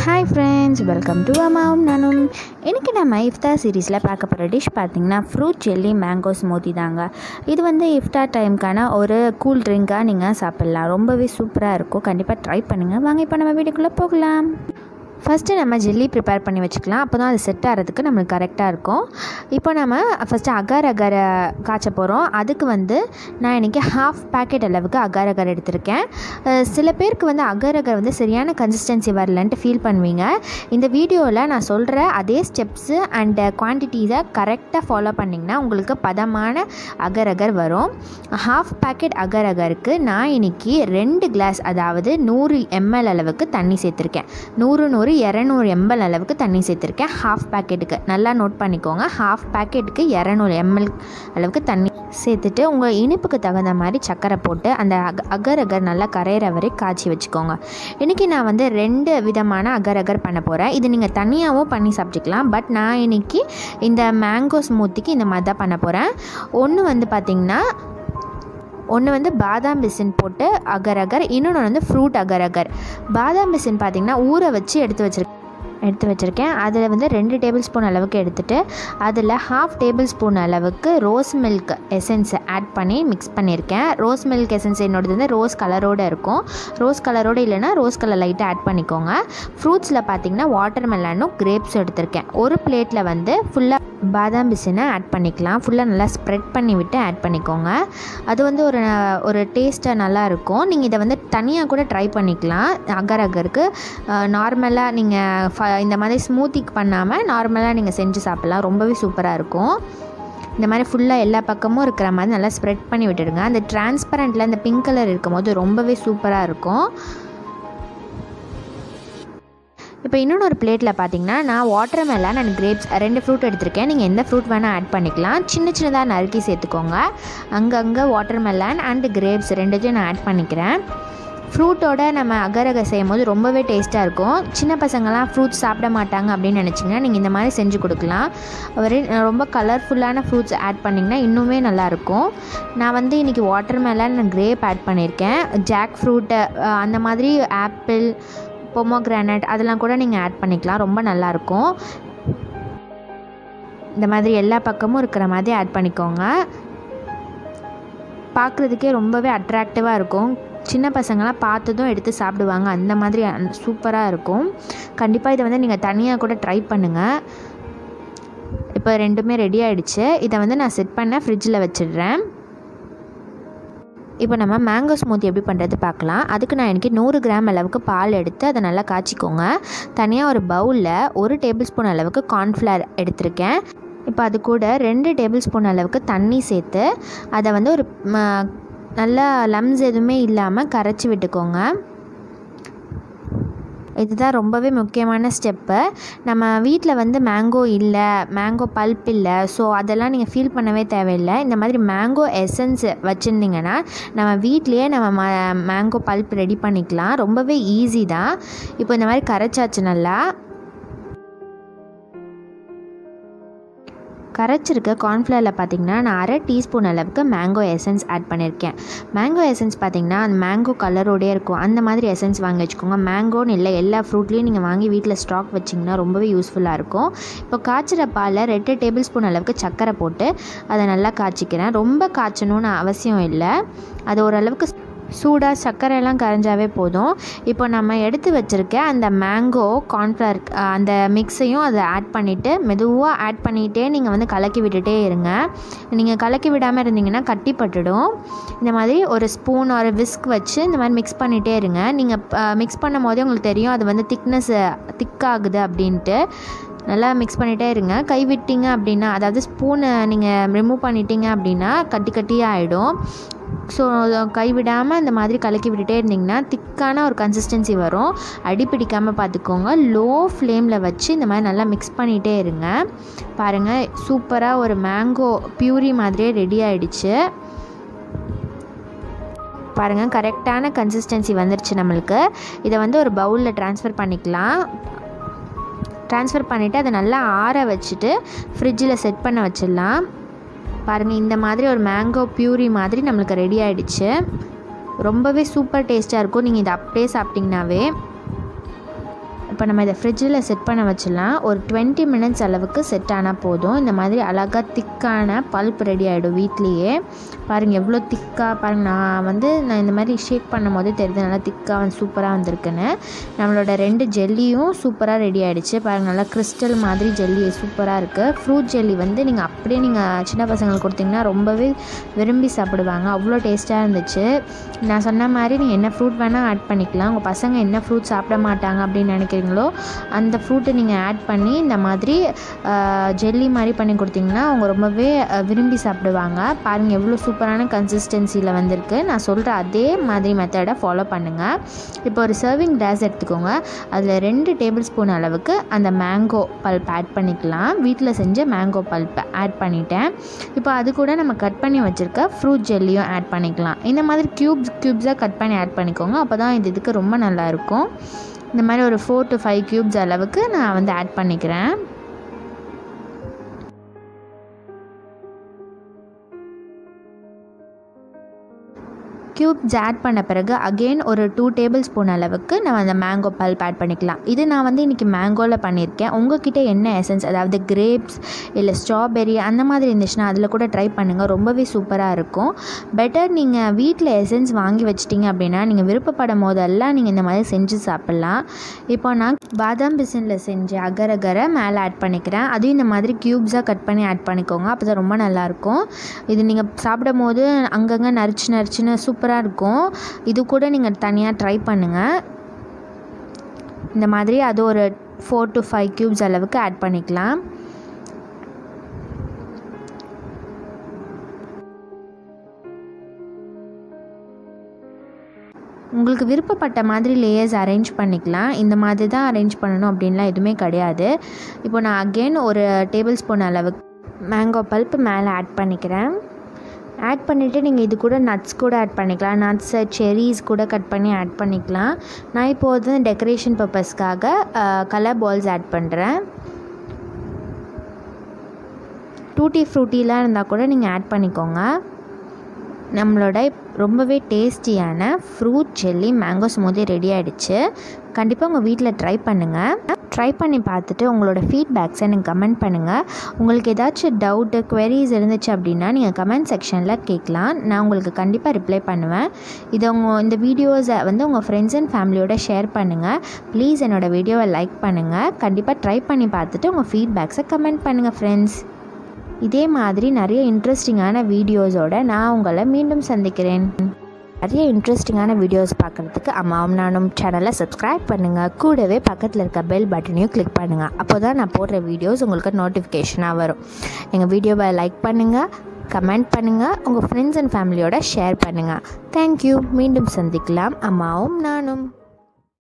hi friends welcome to அம்மாவும் நானும் இன்றைக்கி நம்ம இஃப்தார் சீரீஸில் பார்க்க போகிற டிஷ் பார்த்திங்கன்னா ஃப்ரூட் ஜெல்லி மேங்கோ ஸ்மூத்தி தாங்க இது வந்து இஃப்தார் டைம்க்கான ஒரு கூல் ட்ரிங்காக நீங்கள் சாப்பிட்லாம் ரொம்பவே சூப்பராக இருக்கும் கண்டிப்பாக ட்ரை பண்ணுங்கள் வாங்க இப்போ நம்ம வீட்டுக்குள்ளே போகலாம் ஃபஸ்ட்டு நம்ம ஜெல்லி ப்ரிப்பேர் பண்ணி வச்சுக்கலாம் அப்போ தான் அது செட் ஆகிறதுக்கு நம்மளுக்கு கரெக்டாக இருக்கும் இப்போ நம்ம ஃபஸ்ட்டு அகார் அகாரை காய்ச்ச போகிறோம் அதுக்கு வந்து நான் இன்றைக்கி ஹாஃப் பேக்கெட் அளவுக்கு அகார் அகார் எடுத்திருக்கேன் அஹ் சில பேருக்கு வந்து அகார் அகார் வந்து சரியான கன்சிஸ்டன்சி வரலன்ட்டு ஃபீல் பண்ணுவீங்க இந்த வீடியோவில் நான் சொல்கிற அதே ஸ்டெப்ஸு அண்ட் குவான்டிட்டிஸை கரெக்டாக ஃபாலோ பண்ணிங்கன்னா உங்களுக்கு பதமான அகர் அகர் வரும் ஹாஃப் பேக்கெட் அகர் அகருக்கு நான் இன்னைக்கு ரெண்டு கிளாஸ் அதாவது நூறு எம்எல் அளவுக்கு தண்ணி சேர்த்துருக்கேன் நூறு நூறு இரநூறு எம்எல் அளவுக்கு தண்ணி சேர்த்துருக்கேன் ஹாஃப் பேக்கெட்டுக்கு நல்லா நோட் பண்ணிக்கோங்க ஹாஃப் பேக்கெட்டுக்கு இரநூறு எம்எல் அளவுக்கு தண்ணி சேர்த்துட்டு உங்கள் இனிப்புக்கு தகுந்த மாதிரி சர்க்கரை போட்டு அந்த அக அகர் அகர் நல்லா கரையிற வரை காய்ச்சி வச்சுக்கோங்க இன்றைக்கி நான் வந்து ரெண்டு விதமான அகர் அகர் பண்ண போகிறேன் இது நீங்கள் தனியாகவும் பண்ணி சாப்பிட்டுக்கலாம் பட் நான் இன்னைக்கு இந்த மேங்கோ ஸ்மூத்திக்கு இந்த மாதிரி தான் பண்ண போகிறேன் ஒன்று வந்து பார்த்திங்கன்னா ஒன்று வந்து பாதாம் பிசின் போட்டு அகர் அகர் இன்னொன்று வந்து ஃப்ரூட் அகர் அகர் பாதாம் பிசின் பார்த்திங்கன்னா ஊற வச்சு எடுத்து வச்சுருக்கேன் எடுத்து வச்சுருக்கேன் அதில் வந்து ரெண்டு டேபிள் ஸ்பூன் அளவுக்கு எடுத்துகிட்டு அதில் ஹாஃப் டேபிள் ஸ்பூன் அளவுக்கு ரோஸ் மில்க் எசன்ஸை ஆட் பண்ணி மிக்ஸ் பண்ணியிருக்கேன் ரோஸ் மில்க் எசன்ஸ் என்னோடது வந்து ரோஸ் கலரோடு இருக்கும் ரோஸ் கலரோடு இல்லைன்னா ரோஸ் கலர் லைட்டாக ஆட் பண்ணிக்கோங்க ஃப்ரூட்ஸில் பார்த்தீங்கன்னா வாட்டர் மெலனும் கிரேப்ஸும் எடுத்திருக்கேன் ஒரு பிளேட்டில் வந்து ஃபுல்லாக பாதாம் பிசினை ஆட் பண்ணிக்கலாம் ஃபுல்லாக நல்லா ஸ்ப்ரெட் பண்ணி விட்டு ஆட் பண்ணிக்கோங்க அது வந்து ஒரு ஒரு டேஸ்ட்டாக நல்லா இருக்கும் நீங்கள் இதை வந்து தனியாக கூட ட்ரை பண்ணிக்கலாம் அகர் அகருக்கு நார்மலாக நீங்கள் ஃப இந்த மாதிரி ஸ்மூத்திக்கு பண்ணாமல் நார்மலாக நீங்கள் செஞ்சு சாப்பிட்லாம் ரொம்பவே சூப்பராக இருக்கும் இந்த மாதிரி ஃபுல்லாக எல்லா பக்கமும் இருக்கிற மாதிரி நல்லா ஸ்ப்ரெட் பண்ணி விட்டுடுங்க அந்த டிரான்ஸ்பரண்ட்டில் அந்த பிங்க் கலர் இருக்கும்போது ரொம்பவே சூப்பராக இருக்கும் இப்போ இன்னொன்று ஒரு பிளேட்டில் பார்த்தீங்கன்னா நான் வாட்டர் மெலன் அண்ட் கிரேப்ஸ் ரெண்டு ஃப்ரூட் எடுத்திருக்கேன் நீங்கள் எந்த ஃப்ரூட் வேணால் ஆட் பண்ணிக்கலாம் சின்ன சின்னதாக நறுக்கி சேர்த்துக்கோங்க அங்கங்கே வாட்டர் மெலன் அண்ட் கிரேப்ஸ் ரெண்டுத்தையும் நான் ஆட் பண்ணிக்கிறேன் ஃப்ரூட்டோட நம்ம அகரக செய்யும் போது ரொம்பவே டேஸ்ட்டாக இருக்கும் சின்ன பசங்கள்லாம் ஃப்ரூட்ஸ் சாப்பிட மாட்டாங்க அப்படின்னு நினச்சிங்கன்னா நீங்கள் இந்த மாதிரி செஞ்சு கொடுக்கலாம் ஒரு ரொம்ப கலர்ஃபுல்லான ஃப்ரூட்ஸ் ஆட் பண்ணிங்கன்னா இன்னுமே நல்லாயிருக்கும் நான் வந்து இன்றைக்கி வாட்டர் மெலன் கிரேப் ஆட் பண்ணியிருக்கேன் ஜாக் ஃப்ரூட்டு அந்த மாதிரி ஆப்பிள் பொமோக்ரானட் அதெல்லாம் கூட நீங்கள் ஆட் பண்ணிக்கலாம் ரொம்ப நல்லாயிருக்கும் இந்த மாதிரி எல்லா பக்கமும் இருக்கிற மாதிரி ஆட் பண்ணிக்கோங்க பார்க்குறதுக்கே ரொம்பவே அட்ராக்டிவாக இருக்கும் சின்ன பசங்களாம் பார்த்ததும் எடுத்து சாப்பிடுவாங்க அந்த மாதிரி சூப்பராக இருக்கும் கண்டிப்பாக இதை வந்து நீங்கள் தனியாக கூட ட்ரை பண்ணுங்கள் இப்போ ரெண்டுமே ரெடி ஆகிடுச்சு இதை வந்து நான் செட் பண்ண ஃப்ரிட்ஜில் வச்சிடுறேன் இப்போ நம்ம மேங்கோ ஸ்மூத்தி எப்படி பண்ணுறது பார்க்கலாம் அதுக்கு நான் எனக்கு நூறு கிராம் அளவுக்கு பால் எடுத்து அதை நல்லா காய்ச்சிக்கோங்க தனியாக ஒரு பவுலில் ஒரு டேபிள் ஸ்பூன் அளவுக்கு கார்ன்ஃப்ளவர் எடுத்திருக்கேன் இப்போ அது கூட ரெண்டு டேபிள் ஸ்பூன் அளவுக்கு தண்ணி சேர்த்து அதை வந்து ஒரு நல்லா லம்ஸ் எதுவுமே இல்லாமல் கரைச்சி விட்டுக்கோங்க இதுதான் ரொம்பவே முக்கியமான ஸ்டெப்பு நம்ம வீட்டில் வந்து மேங்கோ இல்லை மேங்கோ பல்ப் இல்லை ஸோ அதெல்லாம் நீங்கள் ஃபீல் பண்ணவே தேவையில்லை இந்த மாதிரி மேங்கோ எசன்ஸ் வச்சுருந்தீங்கன்னா நம்ம வீட்லேயே நம்ம ம மேங்கோ பல்ப் ரெடி பண்ணிக்கலாம் ரொம்பவே ஈஸி தான் இப்போ இந்த மாதிரி கரைச்சாச்சு நல்லா கரைச்சிருக்க கார்ன்ஃப்ளவரில் பார்த்திங்கன்னா நான் அரை டீஸ்பூன் அளவுக்கு மேங்கோ எசன்ஸ் ஆட் பண்ணியிருக்கேன் மேங்கோ எசன்ஸ் பார்த்திங்கன்னா அந்த மேங்கோ கலரோடே இருக்கும் அந்த மாதிரி எசன்ஸ் வாங்கி வச்சுக்கோங்க மேங்கோன்னு இல்லை எல்லா ஃப்ரூட்லேயும் நீங்கள் வாங்கி வீட்டில் ஸ்டாக் வச்சிங்கன்னா ரொம்பவே யூஸ்ஃபுல்லாக இருக்கும் இப்போ காய்ச்சிற பாலில் ரெண்டு டேபிள் ஸ்பூன் அளவுக்கு சர்க்கரை போட்டு அதை நல்லா காய்ச்சிக்கிறேன் ரொம்ப காய்ச்சணும்னு அவசியம் இல்லை அது ஓரளவுக்கு சூடாக சர்க்கரையெல்லாம் கரைஞ்சாவே போதும் இப்போ நம்ம எடுத்து வச்சுருக்க அந்த மேங்கோ கார்ன்ஃப்ளவர் அந்த மிக்ஸையும் அதை ஆட் பண்ணிவிட்டு மெதுவாக ஆட் பண்ணிகிட்டே நீங்கள் வந்து கலக்கி விட்டுட்டே இருங்க நீங்கள் கலக்கி விடாமல் இருந்தீங்கன்னா கட்டி பட்டுடும் இந்த மாதிரி ஒரு ஸ்பூன் ஒரு விஸ்க் வச்சு இந்த மாதிரி மிக்ஸ் பண்ணிகிட்டே இருங்க நீங்கள் மிக்ஸ் பண்ணும் போதே உங்களுக்கு தெரியும் அது வந்து திக்னஸ் திக்காகுது அப்படின்ட்டு நல்லா மிக்ஸ் பண்ணிகிட்டே இருங்க கை விட்டீங்க அப்படின்னா அதாவது ஸ்பூனை நீங்கள் ரிமூவ் பண்ணிட்டீங்க அப்படின்னா கட்டி கட்டியாக ஆகிடும் ஸோ கைவிடாமல் இந்த மாதிரி கலக்கி விட்டுட்டே இருந்திங்கன்னா திக்கான ஒரு கன்சிஸ்டன்சி வரும் அடி பிடிக்காமல் பார்த்துக்கோங்க லோ ஃப்ளேமில் வச்சு இந்த மாதிரி நல்லா மிக்ஸ் பண்ணிகிட்டே இருங்க பாருங்கள் சூப்பராக ஒரு மேங்கோ பியூரி மாதிரியே ரெடி ஆகிடுச்சு பாருங்கள் கரெக்டான கன்சிஸ்டன்சி வந்துருச்சு நம்மளுக்கு இதை வந்து ஒரு பவுலில் ட்ரான்ஸ்ஃபர் பண்ணிக்கலாம் ட்ரான்ஸ்ஃபர் பண்ணிவிட்டு அதை நல்லா ஆற வச்சுட்டு ஃப்ரிட்ஜில் செட் பண்ண வச்சிடலாம் பாருங்கள் இந்த மாதிரி ஒரு மேங்கோ பியூரி மாதிரி நம்மளுக்கு ரெடி ஆகிடுச்சு ரொம்பவே சூப்பர் டேஸ்ட்டாக இருக்கும் நீங்கள் இதை அப்படியே சாப்பிட்டிங்கனாவே இப்போ நம்ம இதை ஃப்ரிட்ஜில் செட் பண்ண வச்சிடலாம் ஒரு டுவெண்ட்டி மினிட்ஸ் அளவுக்கு செட் ஆனால் போதும் இந்த மாதிரி அழகாக திக்கான பல்ப் ரெடி ஆகிடும் வீட்லேயே பாருங்கள் எவ்வளோ திக்காக பாருங்கள் நான் வந்து நான் இந்த மாதிரி ஷேக் பண்ணும் போதே தெரியுது நல்லா திக்காக வந்து சூப்பராக வந்திருக்குன்னு நம்மளோட ரெண்டு ஜெல்லியும் சூப்பராக ரெடி ஆகிடுச்சு பாருங்கள் நல்லா கிறிஸ்டல் மாதிரி ஜெல்லி சூப்பராக இருக்குது ஃப்ரூட் ஜெல்லி வந்து நீங்கள் அப்படியே நீங்கள் சின்ன பசங்களுக்கு கொடுத்தீங்கன்னா ரொம்பவே விரும்பி சாப்பிடுவாங்க அவ்வளோ டேஸ்ட்டாக இருந்துச்சு நான் சொன்ன மாதிரி நீங்கள் என்ன ஃப்ரூட் வேணால் ஆட் பண்ணிக்கலாம் உங்கள் பசங்க என்ன ஃப்ரூட் சாப்பிட மாட்டாங்க அப்படின்னு நினைக்கிறீங்களோ அந்த ஃப்ரூட்டை நீங்கள் ஆட் பண்ணி இந்த மாதிரி ஜெல்லி மாதிரி பண்ணி கொடுத்தீங்கன்னா அவங்க ரொம்பவே அஹ், விரும்பி சாப்பிடுவாங்க பாருங்கள் எவ்வளோ சூப்பரான கன்சிஸ்டன்சியில் வந்திருக்கு நான் சொல்கிற அதே மாதிரி மெத்தடை ஃபாலோ பண்ணுங்கள் இப்போ ஒரு சர்விங் கிளாஸ் எடுத்துக்கோங்க அதில் ரெண்டு டேபிள் ஸ்பூன் அளவுக்கு அந்த மேங்கோ பல்ப் ஆட் பண்ணிக்கலாம் வீட்டில் செஞ்ச மேங்கோ பல்ப் ஆட் பண்ணிட்டேன் இப்போ அது கூட நம்ம கட் பண்ணி வச்சுருக்க ஃப்ரூட் ஜெல்லியும் ஆட் பண்ணிக்கலாம் இந்த மாதிரி க்யூப்ஸ் க்யூப்ஸாக கட் பண்ணி ஆட் பண்ணிக்கோங்க அப்போ தான் இது இதுக்கு ரொம்ப நல்லாயிருக்கும் இந்த மாதிரி ஒரு ஃபோர் டு ஃபைவ் க்யூப்ஸ் அளவுக்கு நான் வந்து ஆட் பண்ணிக்கிறேன் க்யூப்ஸ் ஆட் பண்ண பிறகு அகெயின் ஒரு டூ டேபிள் ஸ்பூன் அளவுக்கு நம்ம அந்த மேங்கோ பல்ப் ஆட் பண்ணிக்கலாம் இது நான் வந்து இன்றைக்கி மேங்கோவில் பண்ணியிருக்கேன் உங்ககிட்ட என்ன எசன்ஸ் அதாவது கிரேப்ஸ் இல்லை ஸ்ட்ராபெரி அந்த மாதிரி இருந்துச்சுன்னா அதில் கூட ட்ரை பண்ணுங்கள் ரொம்பவே சூப்பராக இருக்கும் பெட்டர் நீங்கள் வீட்டில் எசன்ஸ் வாங்கி வச்சிட்டிங்க அப்படின்னா நீங்கள் விருப்பப்படும் போதெல்லாம் நீங்கள் இந்த மாதிரி செஞ்சு சாப்பிட்லாம் இப்போ நான் பாதாம் பிசினில் செஞ்ச அகர் அகரை மேலே ஆட் பண்ணிக்கிறேன் அதையும் இந்த மாதிரி க்யூப்ஸாக கட் பண்ணி ஆட் பண்ணிக்கோங்க அப்போ தான் ரொம்ப நல்லாயிருக்கும் இது நீங்கள் சாப்பிடும் போது அங்கங்கே நரிச்சு நரிச்சுன்னு சூப்பராக இருக்கும் இது கூட நீங்கள் தனியாக ட்ரை பண்ணுங்கள் இந்த மாதிரி அது ஒரு ஃபோர் டு ஃபைவ் க்யூப்ஸ் அளவுக்கு ஆட் பண்ணிக்கலாம் உங்களுக்கு விருப்பப்பட்ட மாதிரி லேயர்ஸ் அரேஞ்ச் பண்ணிக்கலாம் இந்த மாதிரி தான் அரேஞ்ச் பண்ணணும் அப்படின்லாம் எதுவுமே கிடையாது இப்போ நான் அகெயின் ஒரு டேபிள் ஸ்பூன் அளவுக்கு மேங்கோ பல்ப் மேலே ஆட் பண்ணிக்கிறேன் ஆட் பண்ணிவிட்டு நீங்கள் இது கூட நட்ஸ் கூட ஆட் பண்ணிக்கலாம் நட்ஸு செரீஸ் கூட கட் பண்ணி ஆட் பண்ணிக்கலாம் நான் இப்போ வந்து டெக்கரேஷன் பர்பஸ்க்காக கலர் பால்ஸ் ஆட் பண்ணுறேன் டூட்டி ஃப்ரூட்டிலாம் இருந்தால் கூட நீங்கள் ஆட் பண்ணிக்கோங்க நம்மளோட ரொம்பவே டேஸ்டியான fruit jelly mango smoothie ready ஆகிடுச்சு கண்டிப்பாக உங்கள் வீட்டில் ட்ரை பண்ணுங்கள் ட்ரை பண்ணி பார்த்துட்டு உங்களோட ஃபீட்பேக்ஸை எனக்கு கமெண்ட் பண்ணுங்கள் உங்களுக்கு ஏதாச்சும் டவுட்டு queries இருந்துச்சு அப்படின்னா நீங்கள் கமெண்ட் செக்ஷனில் கேட்கலாம் நான் உங்களுக்கு கண்டிப்பாக ரிப்ளை பண்ணுவேன் இதை உங்கள் இந்த வீடியோஸை வந்து உங்கள் ஃப்ரெண்ட்ஸ் அண்ட் ஃபேமிலியோட ஷேர் பண்ணுங்கள் ப்ளீஸ் என்னோடய வீடியோவை லைக் பண்ணுங்கள் கண்டிப்பாக ட்ரை பண்ணி பார்த்துட்டு உங்கள் ஃபீட்பேக்ஸை கமெண்ட் பண்ணுங்கள் ஃப்ரெண்ட்ஸ் இதே மாதிரி நிறைய இன்ட்ரெஸ்டிங்கான வீடியோஸோட நான் உங்களை மீண்டும் சந்திக்கிறேன் நிறைய இன்ட்ரெஸ்டிங்கான வீடியோஸ் பார்க்குறதுக்கு அம்மாவும் நானும் சேனலை சப்ஸ்கிரைப் பண்ணுங்கள் கூடவே பக்கத்தில் இருக்க பெல் பட்டனையும் கிளிக் பண்ணுங்கள் அப்போ தான் நான் போடுற வீடியோஸ் உங்களுக்கு நோட்டிஃபிகேஷனாக வரும் எங்கள் வீடியோவை லைக் பண்ணுங்கள் கமெண்ட் பண்ணுங்கள் உங்கள் ஃப்ரெண்ட்ஸ் அண்ட் ஃபேமிலியோட ஷேர் பண்ணுங்கள் தேங்க்யூ மீண்டும் சந்திக்கலாம் அம்மாவும் நானும்